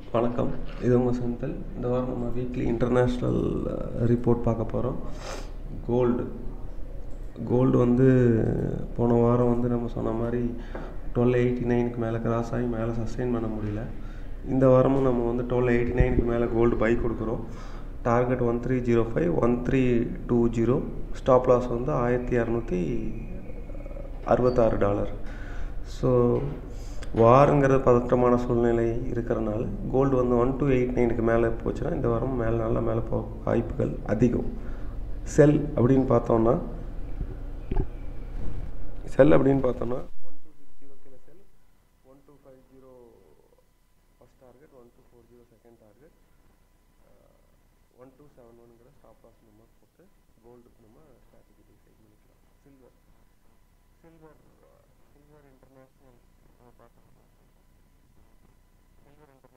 வணக்கம் இது உங்கள் செந்தில் இந்த வாரம் நம்ம வீக்லி இன்டர்நேஷ்னல் ரிப்போர்ட் பார்க்க போகிறோம் கோல்டு கோல்டு வந்து போன வாரம் வந்து நம்ம சொன்ன மாதிரி டுவெல் எயிட்டி நைனுக்கு மேலே கிராஸ் ஆகி மேலே சஸ்டெயின் பண்ண முடியல இந்த வாரமும் நம்ம வந்து டுவெல் எயிட்டி நைனுக்கு மேலே கோல்டு பை கொடுக்குறோம் target one three zero five one three two zero stop loss வந்து ஆயிரத்தி இரநூத்தி அறுபத்தாறு டாலர் ஸோ வாருங்கிற பதற்றமான சூழ்நிலை இருக்கிறனால கோல்டு வந்து ஒன் டூ எயிட் நைனுக்கு மேலே போச்சுன்னா இந்த வாரம் மேலே நல்லா மேலே போக வாய்ப்புகள் அதிகம் செல் அப்படின்னு பார்த்தோம்னா செல் அப்படின்னு பார்த்தோம்னா ஒன் டூ சிக்ஸ் ஜீரோ கீழே sell one two five zero first target one two four zero second target one two seven ஒன்ங்கிற ஸ்டாப் லாஸ் நம்பர் போட்டு கோல்டுக்கு நம்ம ஸ்ட்ராட்டஜி டிசைட் பண்ணிக்கலாம் சில்வர் சில்வர் சில்வர் இன்டர்நேஷ்னல் நம்ம பார்க்கலாம் சில்வர்